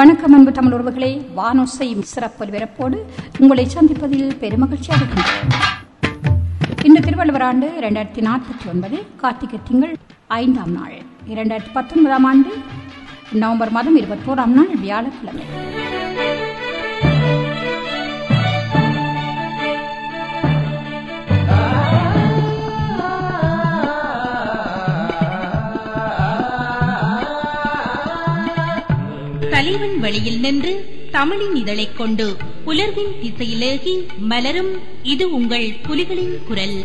வணக்கம் அன்பு தமிழ் உறவுகளே வானோசையும் சிறப்பு ஒலிபரப்போடு உங்களை சந்திப்பதில் பெருமகிழ்ச்சி அடைகின்றேன் இன்று திருவள்ளுவர் ஆண்டு இரண்டாயிரத்தி நாற்பத்தி ஒன்பது கார்த்திகை திங்கள் ஐந்தாம் நாள் இரண்டாயிரத்தி பத்தொன்பதாம் ஆண்டு நவம்பர் மாதம் இருபத்தோராம் நாள் வியாழக்கிழமை தலைவன் வழியில் நின்று தமிழின் இதழைக் கொண்டு புலர்வின் திசையிலேகி மலரும் இது உங்கள் புலிகளின் குரல்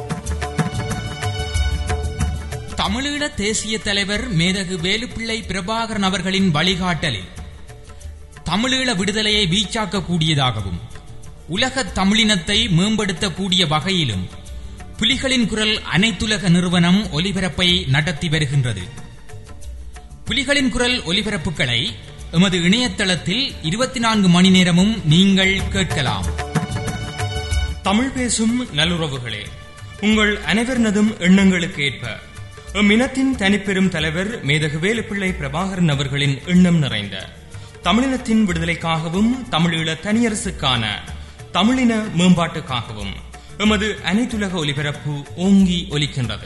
தமிழீழ தேசிய தலைவர் மேதகு வேலுப்பிள்ளை பிரபாகரன் அவர்களின் வழிகாட்டலில் தமிழீழ விடுதலையை வீச்சாக்கக்கூடியதாகவும் உலகத் தமிழினத்தை மேம்படுத்தக்கூடிய வகையிலும் புலிகளின் குரல் அனைத்துலக நிறுவனம் ஒலிபரப்பை நடத்தி வருகின்றது புலிகளின் குரல் ஒலிபரப்புகளை எமது இணையதளத்தில் இருபத்தி நான்கு மணி நேரமும் நீங்கள் கேட்கலாம் தமிழ் பேசும் நல்லுறவுகளே உங்கள் அனைவரினதும் எண்ணங்களுக்கு ஏற்ப இம்மினத்தின் தனிப்பெரும் தலைவர் மேதகு வேலுப்பிள்ளை பிரபாகரன் அவர்களின் எண்ணம் நிறைந்த தமிழினத்தின் விடுதலைக்காகவும் தமிழீழ தனியரசுக்கான தமிழின மேம்பாட்டுக்காகவும் எமது அனைத்துலக ஒலிபரப்பு ஓங்கி ஒலிக்கின்றது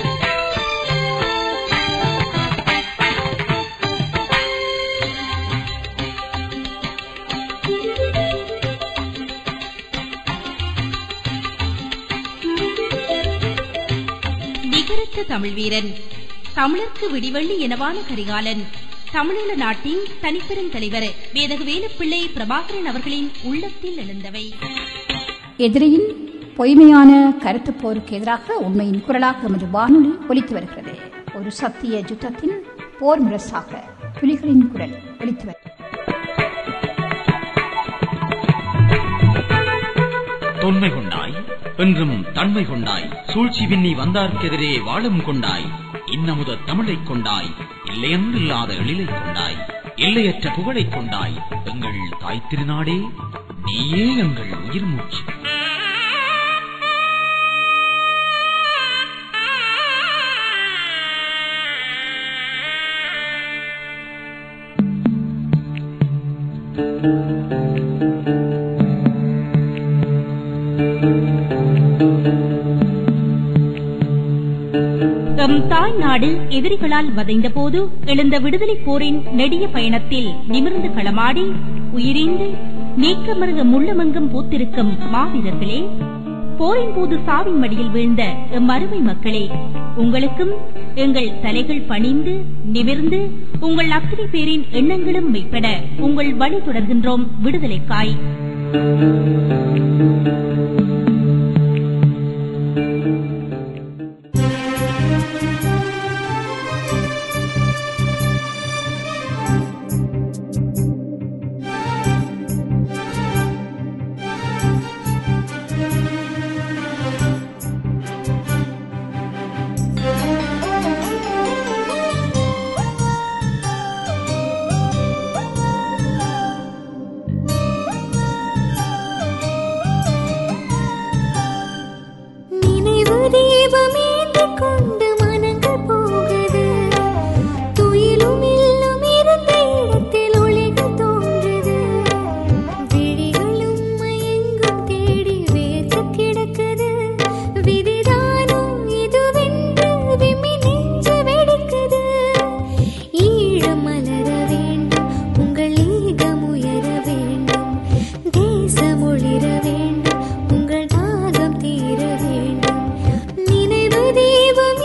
நிகரற்ற தமிழ் வீரன் தமிழர்க்கு விடிவள்ளி எனவான கரிகாலன் தமிழீழ நாட்டின் தனிப்பெரும் தலைவர் வேதகு வேலுப்பிள்ளை பிரபாகரன் அவர்களின் உள்ளத்தில் எழுந்தவை எதிரியின் பொய்மையான கருத்து போருக்கு எதிராக உண்மையின் குரலாக எமது வானொலி ஒலித்து வருகிறது ஒரு சத்திய யுத்தத்தின் போர் முரசாக புலிகளின் குரல் ஒலித்து வருகிறது தொன்மை கொண்டாய் என்றும் தன்மை கொண்டாய் சூழ்ச்சி விண்ணி வந்தார்க்கெதிரே வாழும் கொண்டாய் இன்னமுத தமிழைக் கொண்டாய் இல்லையென்றில்லாத எழிலைக் கொண்டாய் இல்லையற்ற புகழைக் கொண்டாய் எங்கள் தாய் திருநாடே நீயே எங்கள் உயிர் மூச்சு எம் தாய் நாடு எதிரிகளால் வதைந்த போது எழுந்த விடுதலை போரின் நெடிய பயணத்தில் நிமிர்ந்து களமாடி உயிரிந்து நீக்கமருக முள்ளமெங்கும் பூத்திருக்கும் மாவீரர்களே போரின் போது சாவின் மடியில் வீழ்ந்த எம் அருமை மக்களே உங்களுக்கும் எங்கள் தலைகள் பணிந்து நிமிர்ந்து உங்கள் அத்தனை பேரின் எண்ணங்களும் மெய்ப்பட உங்கள் வழி தொடர்கின்றோம் விடுதலைக்காய் நினைவு தீபமேந்திக் கொண்டு மனங்கள் போகுது துயிலும் இல்லும் இருந்த இடத்தில் ஒளிகள் தோன்றுது விழிகளும் மயங்கும் தேடி வேர்த்து கிடக்குது விதிதானும் இதுவென்று விம்மி நெஞ்சு வெடிக்குது ஈழம் மலர வேண்டும் உங்கள் ஈகம் உயர வேண்டும் தேசம் ஒளிர வேண்டும் உங்கள் தாகம் தீர வேண்டும் நினைவு தீபம்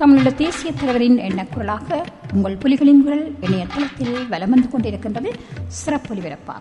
தமிழீழ தேசிய தலைவரின் எண்ணக்குரலாக உங்கள் புலிகளின் குரல் இணையதளத்தில் வலம் வந்து கொண்டிருக்கின்றது சிறப்பு ஒலிபரப்பாக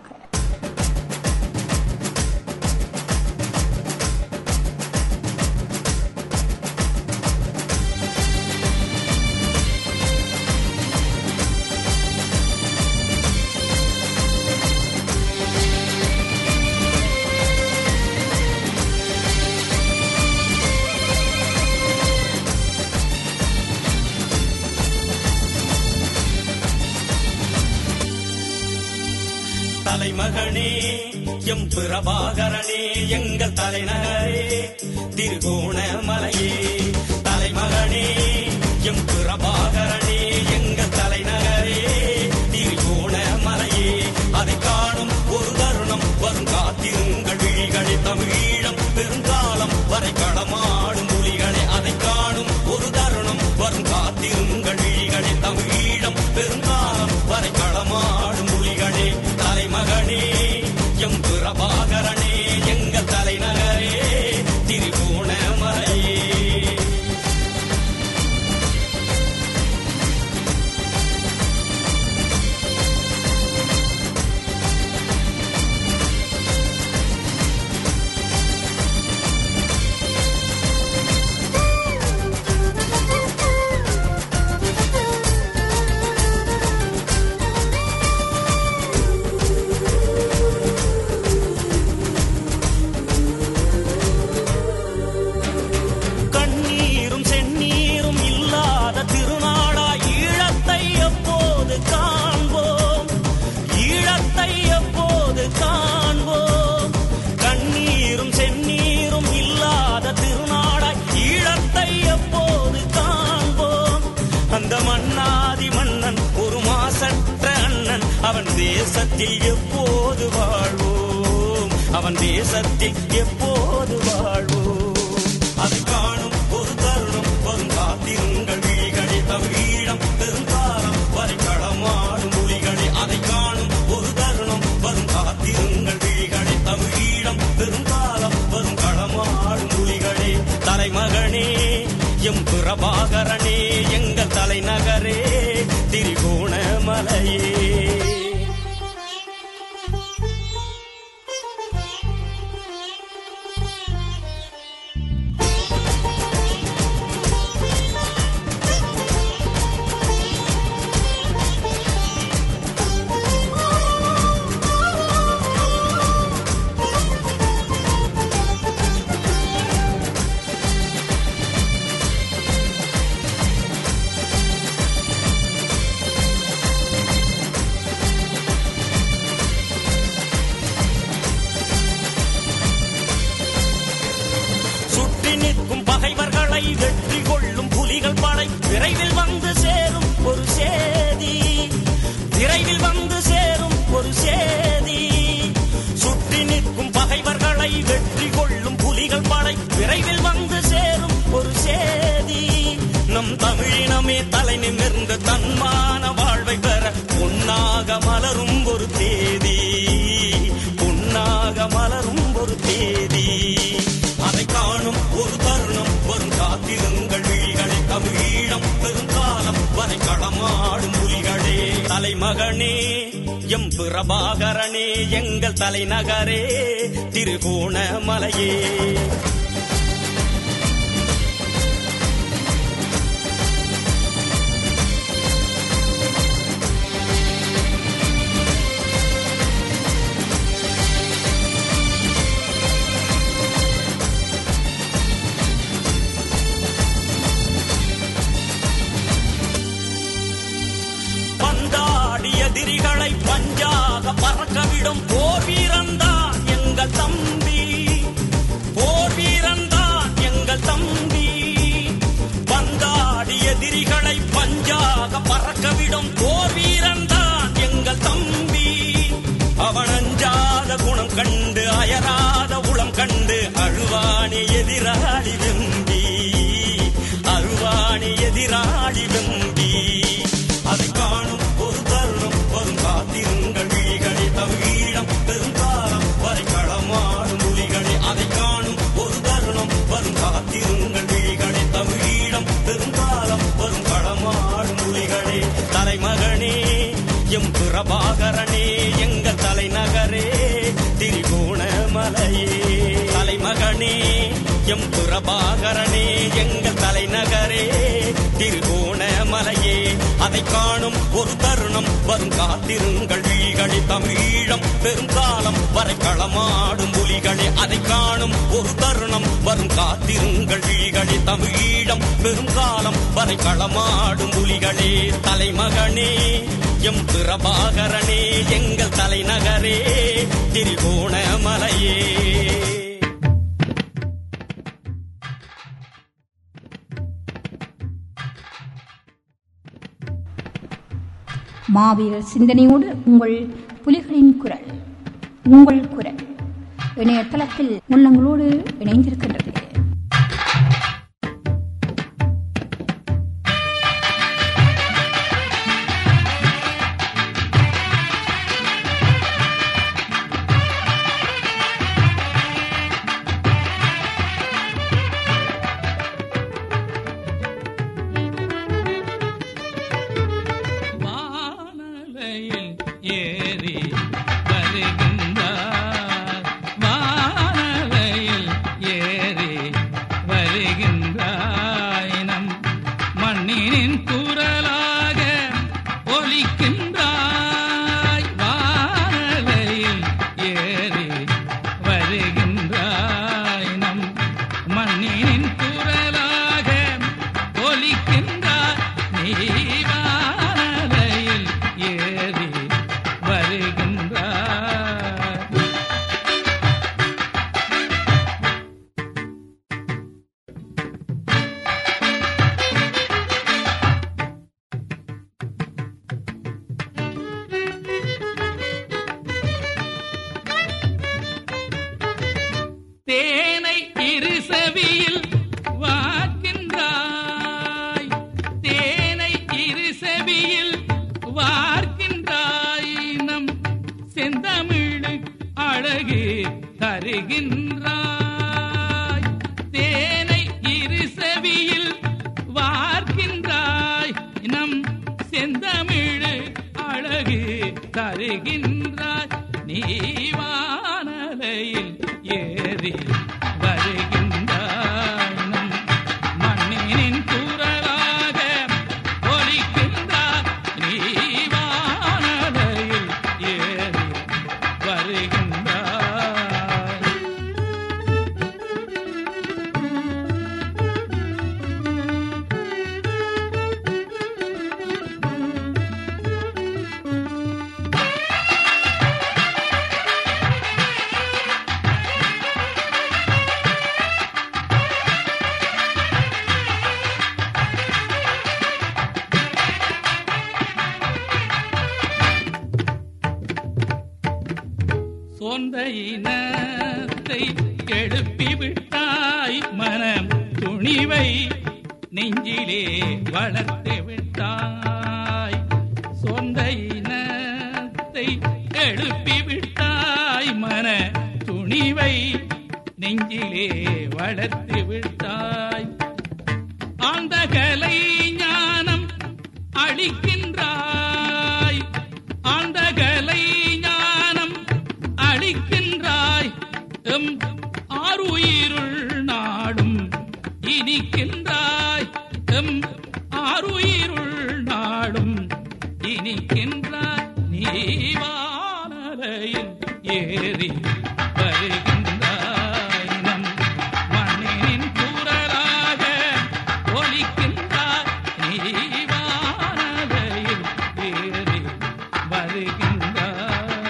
தலைமகனே எம் பிரபாகரனே எங்கள் தலைநகரே திருகோணமலையே தலைமகனே எம் பிரபாகரனே எங்கள் தலைநகரே திருகோணமலையே அதை காணும் ஒரு தருணம் வரும் காத்திருங்கள் விழிகளே தமிழீழம் பெருங்காலம் வரை களமாடும் புலிகளே அதை காணும் ஒரு தருணம் வரும் காத்திருங்கள் விழிகளே தமிழீழம் பெருங்காலம் வரை களமாடும் புலிகளே தலைமகனே எம் பிரபாகரனே எங்கள் தலைநகரே திருகோணமலையே கண்ணீரும் செந்நீரும் இல்லாத திருநாளாய் ஈழத்தை எப்போது காண்போம் ஈழத்தை எப்போது காண்போம் கண்ணீரும் செந்நீரும் இல்லாத திருநாளாய் ஈழத்தை எப்போது காண்போம் அந்த மன்னாதி மன்னன் ஒரு மாசற்ற அண்ணன் அவன் தேசத்தில் எப்போது வாழ்வோம் அவன் தேசத்தில் எப்போது வாழ்வோம் அதை காணும் ஒரு தருணம் வரும் காத்திருங்கள் விழிகளே தமிழீழம் பெருங்காலம் வரை களமாடும் மொழிகளே அதை காணும் ஒரு தருணம் வரும் காத்திருங்கள் விழிகளே தமிழீழம் பெருங்காலம் வரும் களமாடும் மொழிகளே தலைமகனே எம் பிரபாகரனே எங்கள் தலைநகரே திரிகோணமலையே சுற்றி நிற்கும் பகைவர்களை வெற்றி கொள்ளும் புலிகள் படை விரைவில் வந்து சேரும் ஒரு சேதி விரைவில் வந்து சேரும் ஒரு சேதி சுற்றி நிற்கும் பகைவர்களை வெற்றி கொள்ளும் புலிகள் படை விரைவில் வந்து சேரும் ஒரு சேதி நம் தமிழினமே தலை நிமிர்ந்த தன்மான வாழ்வை பெற பொன்னாக மலரும் ஒரு தேதி பொன்னாக மலரும் ஒரு தேதி அதை காணும் ஒரு தருணம் வரும் காத்திருங்கள் விழிகளே தமிழீழம் பெருங்காலம் வரை களமாடும் புலிகளே தலைமகனே எம் பிரபாகரனே எங்கள் தலைநகரே திருகோணமலையே பந்தாடி எதிரிகளை பஞ்சாக பறக்கவிடும் போர் வீரன்தான் எங்கள் தம்பி போர் வீரன்தான் எங்கள் தம்பி பந்தாடி எதிரிகளை பஞ்சாக பறக்கவிடும் போர் வீரன்தான் எங்கள் தம்பி அவன் அஞ்சாத குணம் கண்டு அயராத உளம் கண்டு அழுவானி எதிராளி வெம்பி அழுவானி எதிராளி வெம்பி அதை காணும் ஒரு தருணம் வரும் காத்திருங்கள் விழிகளே தமிழீழம் பிரபாகரனே எங்கள் தலைநகரே திருகோணமலையே அதை காணும் ஒரு தருணம் வரும் காத்திருங்கள் வீழ்களி தமிழீழம் பெருங்காலம் வரை களமாடும் புலிகளே அதை காணும் ஒரு தருணம் வரும் காத்திருங்கள் வீழ்களி தமிழீழம் பெருங்காலம் வரை களமாடும் புலிகளே தலைமகனே எம் பிரபாகரனே எங்கள் தலைநகரே திருகோணமலையே மாவீரர் சிந்தனையோடு உங்கள் புலிகளின் குரல் உங்கள் குரல் இணையதளத்தில் உள்ளங்களோடு இணைந்திருக்கின்றது வானலையில் ஏறி வருகின்றார் வானலையில் ஏறி வருகின்றாய் நம் மண்ணினின் குரலாக ஒலிக்கின்றாய் வானலையில் ஏறி வருகின்றாய் நம் மண்ணினின் குரலாக ஒலிக்கின்றாய் நீ வானலையில் ஏறி வருகின்றாய் தேனை இருசவியில் வார்க்கின்றாய் தேனை இருசவியில் வார்க்கின்றாய் நம் செந்தமிழு அழகு தருகின்றாய் தேனை இருசவியில் வார்க்கின்றாய் நம் செந்தமிழு அழகு தருகின்றாய் நீ வானலையில் ஏறி வருகின்றாய் நம் மண்ணினின் குரலாக ஒலிக்கின்றாய் நீ வானலையில் ஏறி வருகின்றாய் சொந்த இனத்தை எழுப்பி விட்டாய் மனம் துணிவை நெஞ்சிலே வளர்த்து விட்டாய் சொந்த இனத்தை எழுப்பி விட்டாய் மன துணிவை நெஞ்சிலே வளர்த்து விட்டாய் ஆழ்ந்த கலை ஞானம் அளிக்கின்றாய் ஆழ்ந்த கலை ஞானம் அளிக்கின்றாய் எம் ஆறுயிருள் நாடும் இனிக்கின்றாய் எம் ஆறுயிருள் நாடும் இனிக்கின்றாய் நீ வானலையில் ஏறி வருகின்றாய் நம் மண்ணின் குரலாக ஒலிக்கின்றாய் நீ வானலையில் ஏறி வருகின்றாய்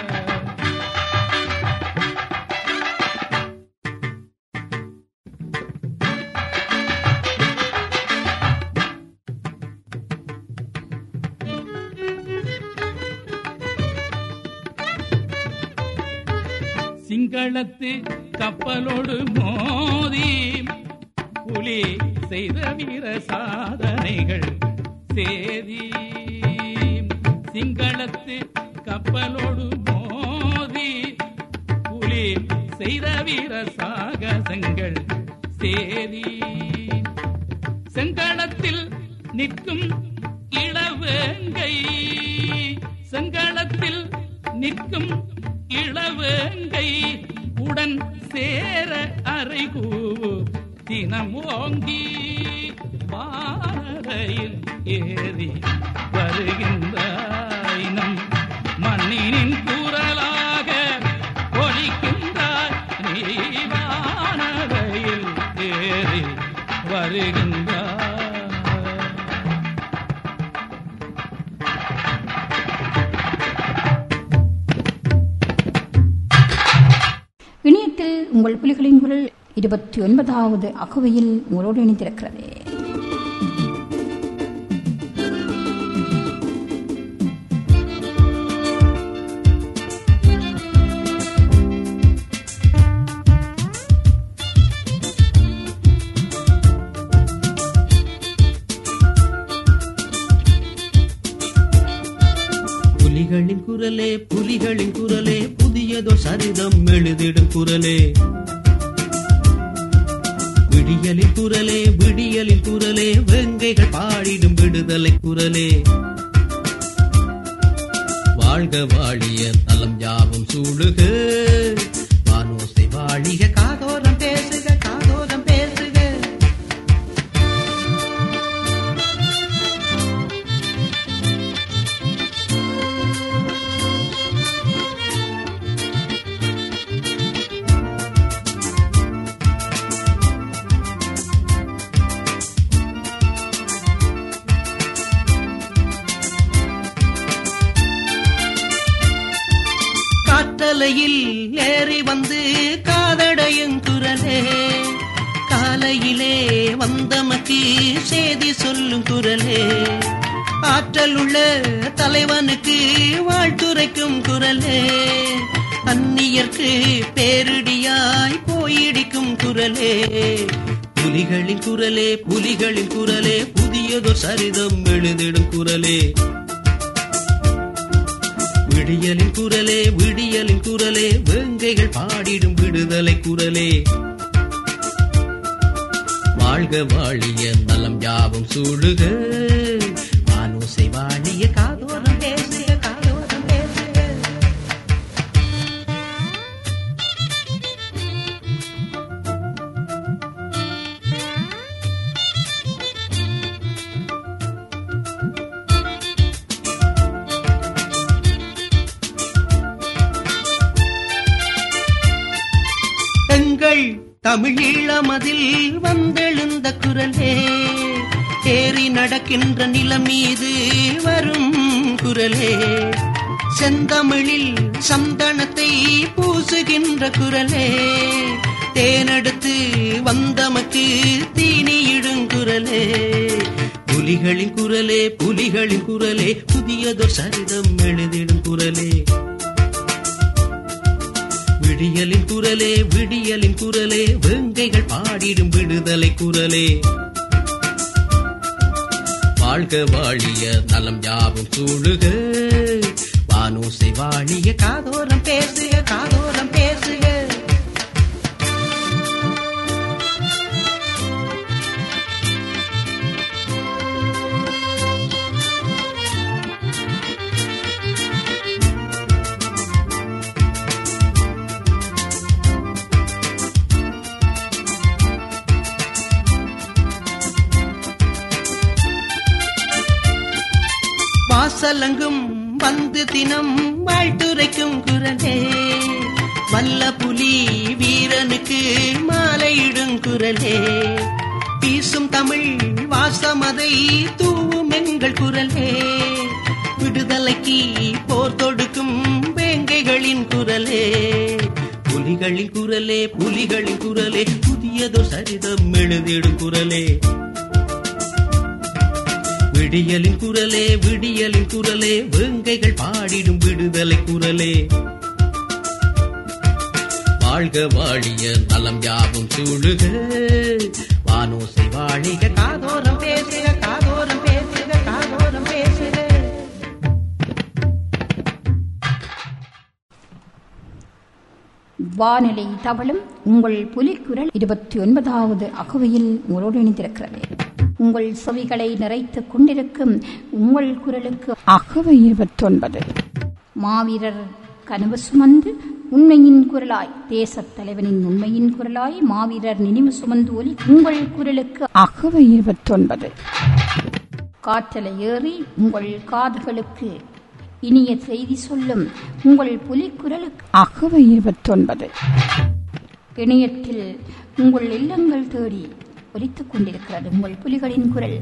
சிங்களத்து கப்பலோடு மோதி புலி செய்த வீர சாதனைகள் சேதி சிங்களத்து கப்பலோடு மோதி புலி செய்த வீர சாகசங்கள் சேதி செங்களத்தில் நிற்கும் இளவேங்கை செங்களத்தில் நிற்கும் இளவேங்கை உடன் சேர அறைகூவு தினம் ஓங்கி வானரையில் ஏறி வருகின்றாய் நம் மண்ணினின் குரலாக ஒலிக்கின்றாய் நீ வானரையில் ஏறி வருகின்றாய் இணையத்தில் உங்கள் புலிகளின் குரல் இருபத்தி ஒன்பதாவது அகவையில் உங்களோடு இணைந்திருக்கிறது புலிகளின் குரலே புலிகளின் குரலே புதியதோ சரிதம் எழுதிடும் குரலே விடியலின் குரலே விடியலின் குரலே வெங்கைகள் பாடிடும் விடுதலை குரலே வாழ்க வாழிய தலம் யாவும் சூடுக வானோசை வாழிக காதோரம் பேசுக காதோரம் பேசுக காற்றலையில் ஏறி வந்து காதடையும் குரலே காலையிலே வந்தமக்கு செய்தி சொல்லும் குரலே ஆற்றல் உள்ள தலைவனுக்கு வாழ்த்துரைக்கும் குரலே அந்நியர்க்கு பேரிடியாய் போயிடிக்கும் குரலே புலிகளின் குரலே புலிகளின் குரலே புதியதொரு சரிதம் எழுதிடும் குரலே விடியலின் குரலே விடியலின் குரலே வேங்கைகள் பாடிடும் விடுதலை குரலே வாழ்க வாழிய நலம் யாவும் சூழுக ஆலோசை வாழிய காதோரம் பேசுக காதோரம் பேசுக எங்கள் தமிழீழமதில் வந்தெழுந்த குரலே ஏறி நடக்கின்ற நிலம் மீது வரும் குரலே செந்தமிழில் சந்தனத்தை பூசுகின்ற குரலே தேனெடுத்து வந்தமக்கு தீனியிடும் குரலே புலிகளின் குரலே புலிகளின் குரலே புதியதொரு சரிதம் எழுதிடும் குரலே விடியலின் குரலே விடியலின் குரலே வெங்கைகள் பாடிடும் விடுதலை குரலே வாழ்க வாழிய நலம் யாவும் சூழுக வானூசை வாழிய காதோரம் பேசுக காதோரம் பேசுக வாசலங்கும் வந்து தினம் வாழ்த்துரைக்கும் குரலே வல்ல புலி வீரனுக்கு மாலையிடும் குரலே வீசும் தமிழ் வாசமதை தூவும் எங்கள் குரலே விடுதலைக்கு போர் தொடுக்கும் வேங்கைகளின் குரலே புலிகளின் குரலே புலிகளின் குரலே புதியதோ சரிதம் எழுதிடும் குரலே விடியலின் குரலே விடியலின் குரலே வேங்கைகள் பாடிடும் விடுதலை குரலே வாழ்க வாழிய நலம் யாவும் சூழுக வானோசை வாழிக காதோரம் பேசுக காதோரம் பேசுக காதோரம் பேசுக வானிலை தவளும் உங்கள் புலிக்குரல் இருபத்தி ஒன்பதாவது அகவையில் உங்களோடு இணைந்திருக்கிறது உங்கள் செவிகளை நிறைத்துக் கொண்டிருக்கும் உங்கள் குரலுக்கு அகவை இருபத்தி ஒன்பது மாவீரர் கனவு சுமந்து உண்மையின் குரலாய் தேசத் தலைவனின் உண்மையின் குரலாய் மாவீரர் நினைவு சுமந்து ஒலி உங்கள் குரலுக்கு அகவை இருபத்தொன்பது காற்றலை ஏறி உங்கள் காதுகளுக்கு இனிய செய்தி சொல்லும் உங்கள் புலிக்குரலுக்கு அகவை இருபத்தொன்பது இணையத்தில் உங்கள் இல்லங்கள் தேடி ஒலித்துக் கொண்டிருக்கிறது உங்கள் புலிகளின் குரல்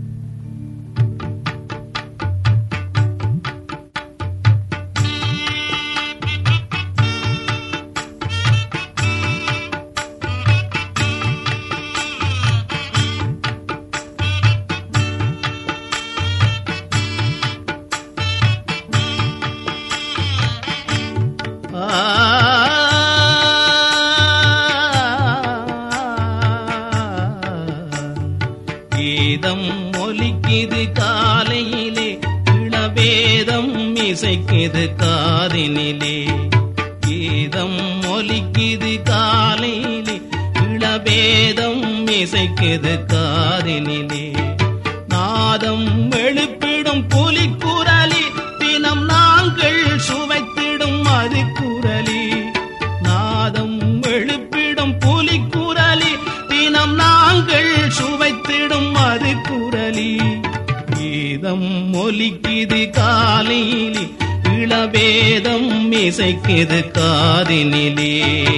கீதம் ஒலிக்குது காலையிலே இளவேதம் இசைக்குது காதினிலே கீதம் ஒலிக்குது காலையிலே இளவேதம் இசைக்குது காதினிலே நாதம் எழுப்பிடும் புலிக்குரலி தினம் நாங்கள் சுவைத்திடும் அது குரலி நாதம் எழுப்பிடும் புலிக்குரலி தினம் நாங்கள் சுவைத்திடும் அது குரலி கீதம் ஒலிக்குது காலையிலே இளவேதம் இசைக்குது காதினிலே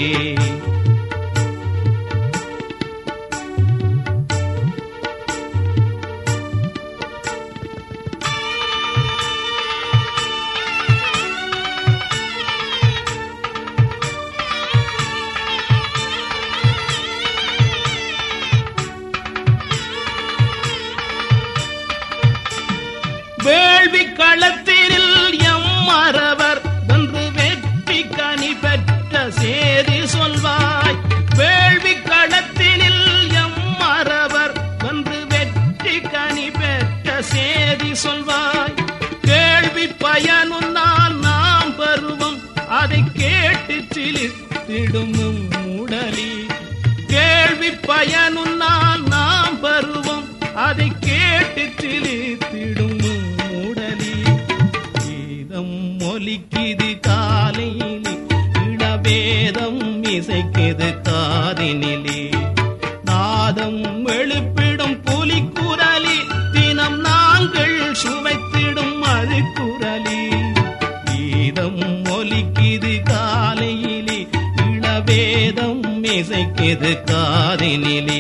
வேள்வி களத்தினில் எம் மறவர் வென்று வெற்றி கனி பெற்ற சேதி சொல்வாய் வேள்வி களத்தினில் எம் மறவர் வென்று வெற்றி கனி பெற்ற சேதி சொல்வாய் கேள்வி பயனுன்னால் நாம் பருவம் அதை கேட்டு சிலித்திடும் உடலி கேள்வி பயனுன்னால் நாம் பருவம் அதை கேட்டு சிலித்திடும் உடலி கீதம் ஒலிக்குது காலையிலே இளவேதம் இசைக்குது காதினிலே நாதம் எழுப்பிடும் புலிக்குரலி தினம் நாங்கள் சுவைத்திடும் அது குரலி கீதம் ஒலிக்குது காலையிலே இளவேதம் இசைக்குது காதினிலே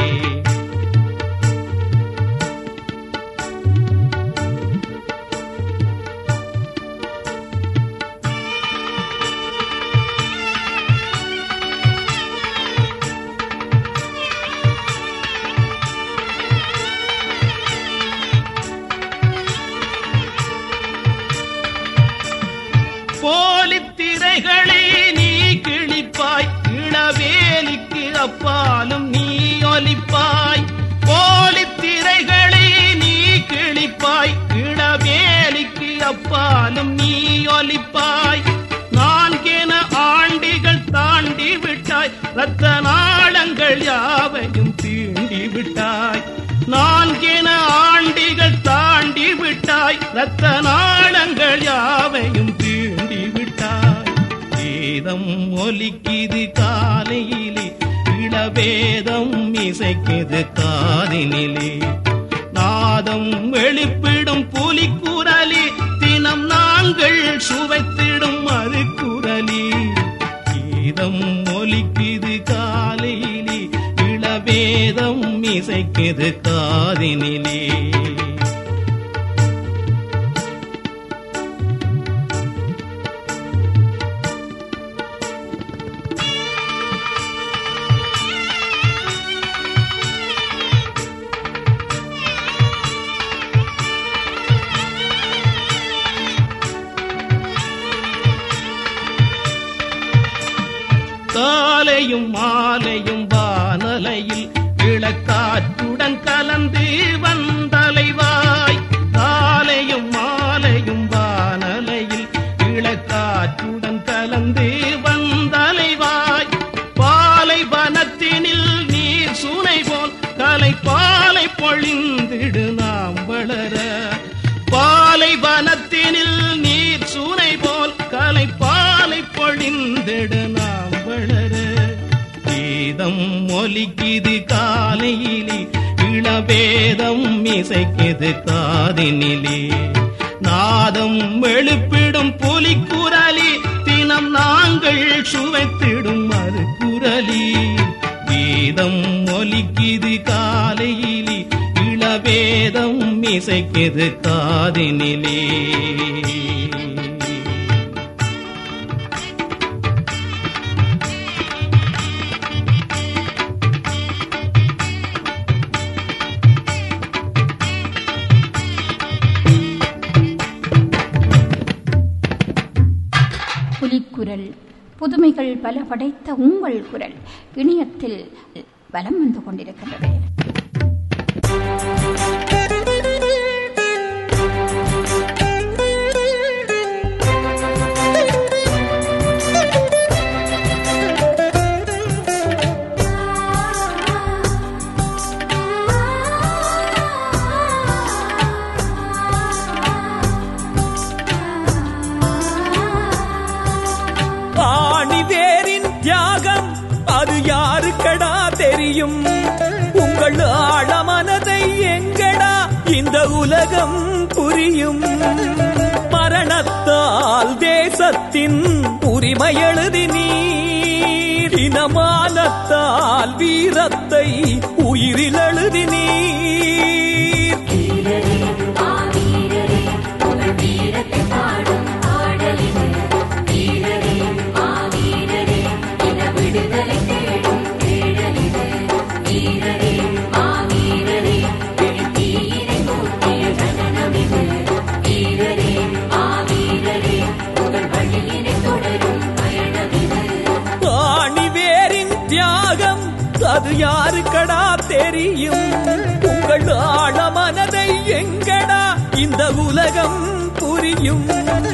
போலித் திரைகளை நீ கிழிப்பாய் இளவேலிக்கு அப்பாலும் நீ ஒலிப்பாய் போலித் திரைகளை நீ கிழிப்பாய் இளவேலிக்கு அப்பாலும் நீ ஒலிப்பாய் நான்கென ஆண்டிகள் தாண்டி விட்டாய் ரத்த நாளங்கள் யாவையும் தீண்டி விட்டாய் நான்கென ஆண்டிகள் தாண்டி விட்டாய் ரத்த நாளங்கள் யாவையும் தீண்டி விட்டாய் வேதம் ஒலிக்குது காலையிலே இளவேதம் இசைக்குது காதினிலே நாதம் வெளிப்பிடும் புலிக்குரலி தினம் நாங்கள் சுவைத்திடும் அது குரலி கீதம் ஒலிக்குது காலையிலே இளவேதம் இசைக்குது காதினிலே காலையும் மாலையும் வானலையில் இளக்காற்றுடன் கலந்து வந்தலைவாய் காலையும் மாலையும் வானலையில் இளக்காற்றுடன் கலந்து வந்தலைவாய் பாலை வனத்தினில் நீர் சுனை போல் கலை பாலை பொழிந்திடு நாம் வளர பாலை வனத்தினில் நீர் சுனை போல் கலை பாலை பொழிந்து கீதம் ஒலிக்குது காலையிலே இளவேதம் இசைக்குது காதினிலே நாதம் எழுப்பிடும் புலிக்குரலி தினம் நாங்கள் சுவைத்திடும் மறுகுரலி கீதம் ஒலிக்குது காலையிலே இளவேதம் இசைக்குது காதினிலே புலிக்குரல் புதுமைகள் பல படைத்த உங்கள் குரல் இணையத்தில் வலம் வந்து கொண்டிருக்கின்றது ஆணிவேரின் தியாகம் அது யாருக்கடா தெரியும் உங்கள் ஆழமனதை எங்கடா இந்த உலகம் புரியும் மரணத்தால் தேசத்தின் உரிமை எழுதி நீர் இனமானத்தால் வீரத்தை உயிரில் எழுதி நீர் ஆணிவேரின் தியாகம் அது யாருக்கடா தெரியும் உங்கள் ஆழமனதை எங்கடா இந்த உலகம் புரியும்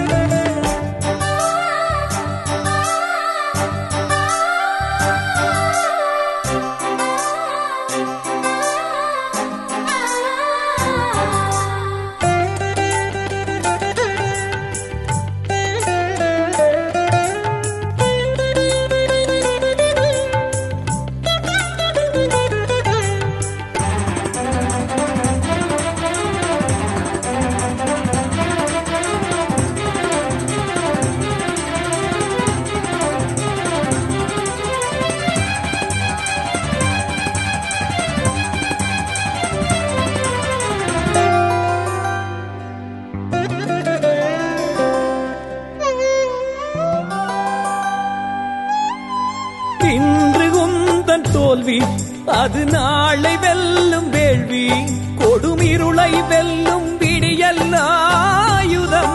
இன்று உந்தன் தோல்வி அது நாளை வெல்லும் வேள்வி கொடுமிருளை வெல்லும் விடியல் ஆயுதம்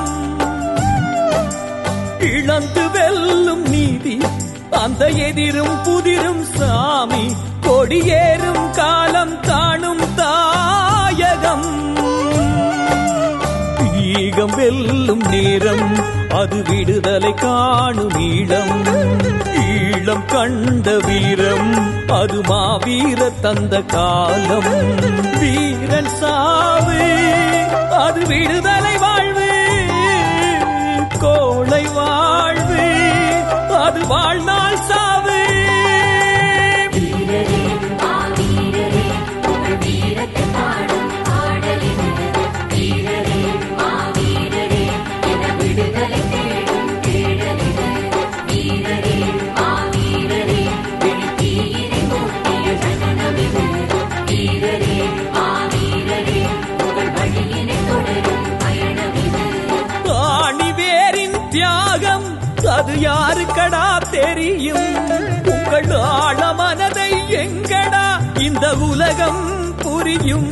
இழந்து வெல்லும் நீதி அந்த எதிரும் புதிரும் சாமி கொடியேறும் காலம் காணும் தாயகம் ஈகம் வெல்லும் நேரம் அது விடுதலை காணும் ஈழம் ஈழம் கண்ட வீரம் அது மாவீர தந்த காலம் வீரன் சாவு அது விடுதலை வாழ்வு கோளை வாழ்வு அது வாழ்நாள் சாவு ஆணிவேரின் தியாகம் அது யாருக்கடா தெரியும் உங்கள் ஆழமனதை எங்கடா இந்த உலகம் புரியும்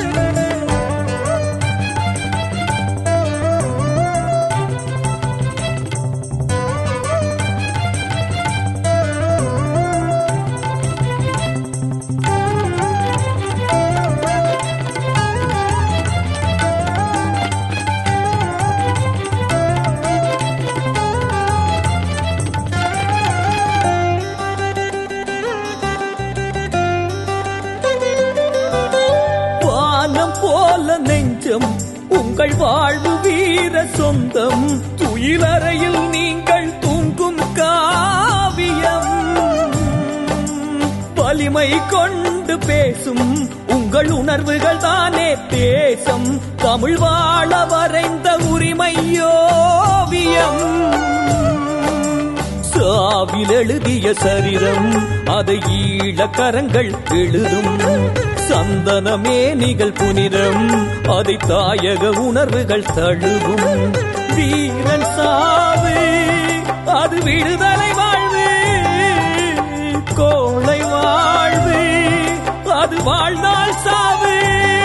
வானம் போல நெஞ்சம் உங்கள் வாழ்வு வீர சொந்தம் துயிலறையில் நீங்கள் தூங்கும் காவியம் வலிமை கொண்டு பேசும் உங்கள் உணர்வுகள் தானே தேசம் தமிழ் வாழ வரைந்த உரிமையோவியம் சாவில் எழுதிய சரிதம் அதை ஈழக்கரங்கள் எழுதும் சந்தனமே நிகழ் புனிதம் அதை தாயக உணர்வுகள் தழுவும் வீரன் சாவு அது விடுதலை வாழ்வு கோளை வாழ்வு அது வாழ்நாள் சாவு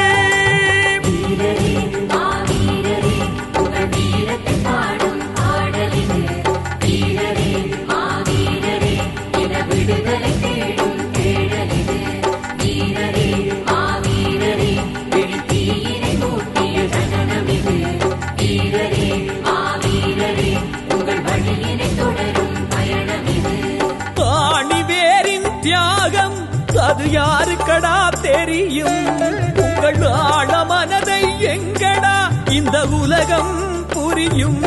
ஆணிவேரின் தியாகம் அது யாருக்கடா தெரியும் உங்கள் ஆழ மனதை எங்கடா இந்த உலகம் புரியும்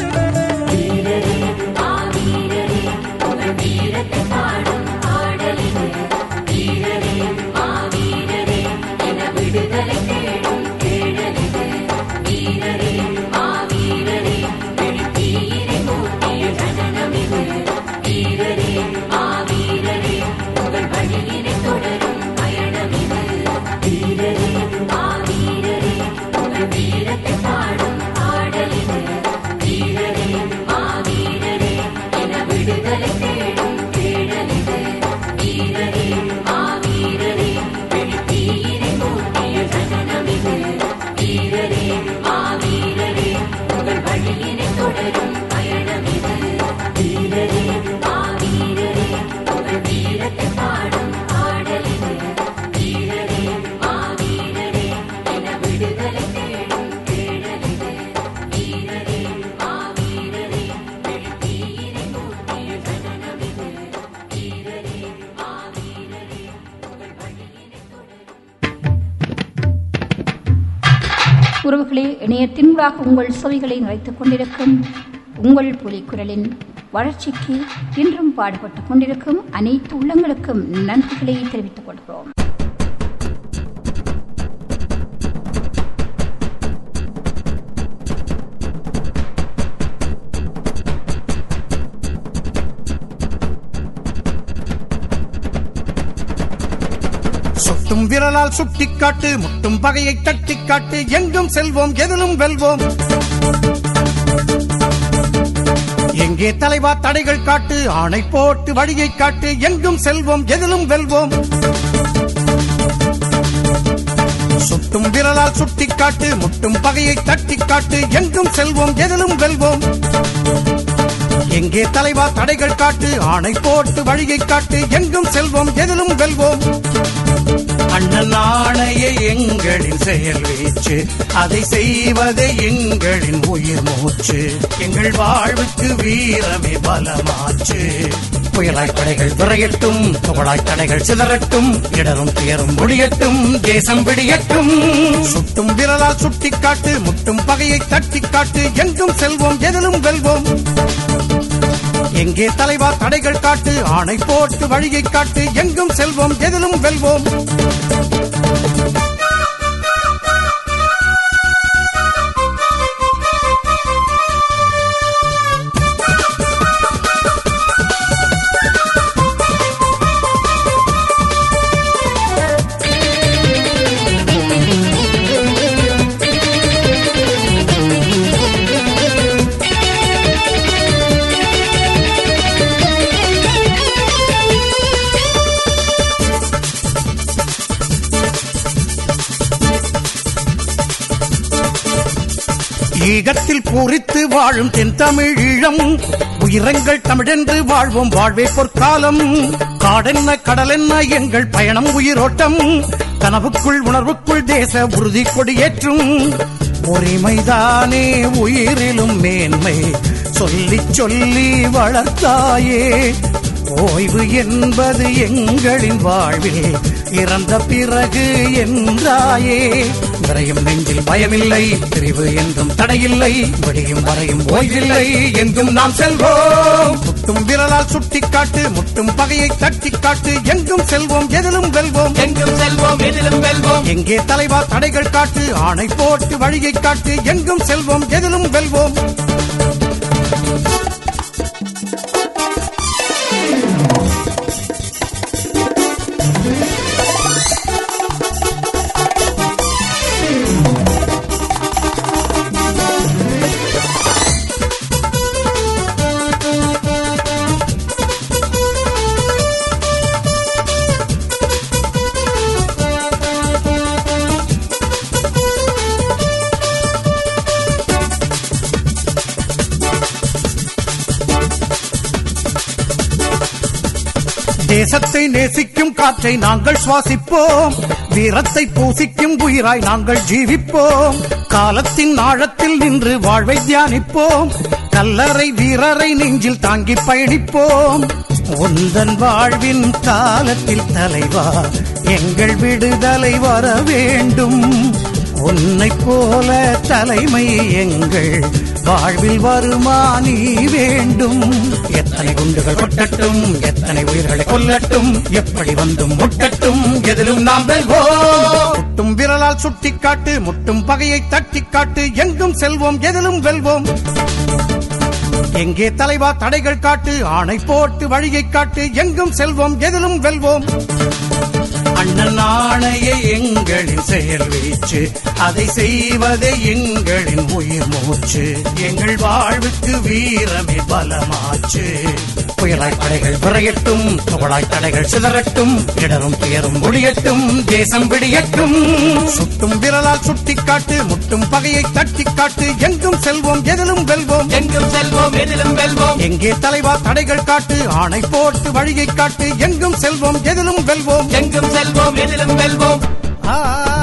உறவுகளே இணையத்தினூடாக உங்கள் செவிகளை நிறைத்துக் கொண்டிருக்கும் உங்கள் புலிக்குரலின் வளர்ச்சிக்கு இன்றும் பாடுபட்டுக் கொண்டிருக்கும் அனைத்து உள்ளங்களுக்கும் நன்றிகளை தெரிவித்துக் கொள்கிறோம் சுட்டும் விரலால் சுட்டிக்காட்டு முட்டும் பகையை தட்டிக்காட்டு எங்கும் செல்வோம் எதிலும் வெல்வோம் எங்கே தலைவா தடைகள் காட்டு ஆணை போட்டு வழியை காட்டு எங்கும் செல்வோம் எதிலும் வெல்வோம் சுட்டும் விரலால் சுட்டிக்காட்டு முட்டும் பகையை தட்டிக்காட்டு எங்கும் செல்வோம் எதிலும் வெல்வோம் எங்கே தலைவா தடைகள் காட்டு ஆணை போட்டு வழியை காட்டு எங்கும் செல்வோம் எதிலும் வெல்வோம் அண்ணன் ஆணைய எங்களின் செயல் வீச்சு அதை செய்வதே எங்களின் உயிர் மூச்சு எங்கள் வாழ்வுக்கு வீரமே பலமாச்சு புயலாய் படைகள் விரையட்டும் புகழாய் தடைகள் சிதறட்டும் இடரும் துயரும் ஒழியட்டும் தேசம் விடியட்டும் சுட்டும் விரலால் சுட்டிக்காட்டு முட்டும் பகையை தட்டிக்காட்டு எங்கும் செல்வோம் எதிலும் வெல்வோம் எங்கே தலைவா தடைகள் காட்டு ஆணை போட்டு வழியை காட்டு எங்கும் செல்வோம் எதிலும் வெல்வோம் ஈகத்தில் பூரித்து வாழும் தென் தமிழீழம் உயிரங்கள் தமிழென்று வாழ்வோம் வாழ்வே பொற்காலம் காடென்ன கடலென்ன எங்கள் பயணம் உயிரோட்டம் கனவுக்குள் உணர்வுக்குள் தேச உறுதி கொடியேற்றும் உரிமைதானே உயிரிலும் மேன்மை சொல்லி சொல்லி வளர்த்தாயே ஓய்வு என்பது எங்களின் வாழ்வில் இறந்த பிறகு என்றாயே விரையும் நெஞ்சில் பயமில்லை பிரிவு என்றும் தடையில்லை விடியும் வரையும் ஓய்வில்லை எங்கும் நாம் செல்வோம் முட்டும் விரலால் சுட்டிக்காட்டு முட்டும் பகையை தட்டிக்காட்டு எங்கும் செல்வோம் எதிலும் வெல்வோம் எங்கும் செல்வோம் எதிலும் வெல்வோம் எங்கே தலைவா தடைகள் காட்டு ஆணை போட்டு வழியை காட்டு எங்கும் செல்வோம் எதிலும் வெல்வோம் தேசத்தை நேசிக்கும் காற்றை நாங்கள் சுவாசிப்போம் வீரத்தை பூசிக்கும் உயிராய் நாங்கள் ஜீவிப்போம் காலத்தின் ஆழத்தில் நின்று வாழ்வை தியானிப்போம் கல்லறை வீரரை நெஞ்சில் தாங்கி பயணிப்போம் உந்தன் வாழ்வின் காலத்தில் தலைவா எங்கள் விடுதலை வர வேண்டும் உன்னை போல தலைமை எங்கள் வாழ்வில் வருமா நீ வேண்டும் எத்தனை குண்டுகள் கொட்டட்டும் எத்தனை உயிர்களை கொல்லட்டும் எப்படி வந்தும் முட்டட்டும் எதிலும் நாம் வெல்வோம் முட்டும் விரலால் சுட்டிக்காட்டு முட்டும் பகையை தட்டிக்காட்டு எங்கும் செல்வோம் எதிலும் வெல்வோம் எங்கே தலைவா தடைகள் காட்டு ஆணை போட்டு வழியை காட்டு எங்கும் செல்வோம் எதிலும் வெல்வோம் அண்ணன் ஆணைய எங்களின் செயல் வீச்சு அதை செய்வதே எங்களின் உயிர் மூச்சு எங்கள் வாழ்வுக்கு வீரமே பலமாச்சு புயலாய் படைகள் விரையட்டும் புகழாய் தடைகள் சிதறட்டும் இடரும் துயரும் ஒழியட்டும் தேசம் விடியட்டும் சுட்டும் விரலால் சுட்டிக்காட்டு முட்டும் பகையை தட்டிக்காட்டு எங்கும் செல்வோம் எதிலும் வெல்வோம் எங்கும் செல்வோம் எதிலும் வெல்வோம் எங்கே தலைவா தடைகள் காட்டு ஆணை போட்டு வழியை காட்டு எங்கும் செல்வோம் எதிலும் வெல்வோம் எங்கும் செல்வோம் எதிலும் வெல்வோம் ஆ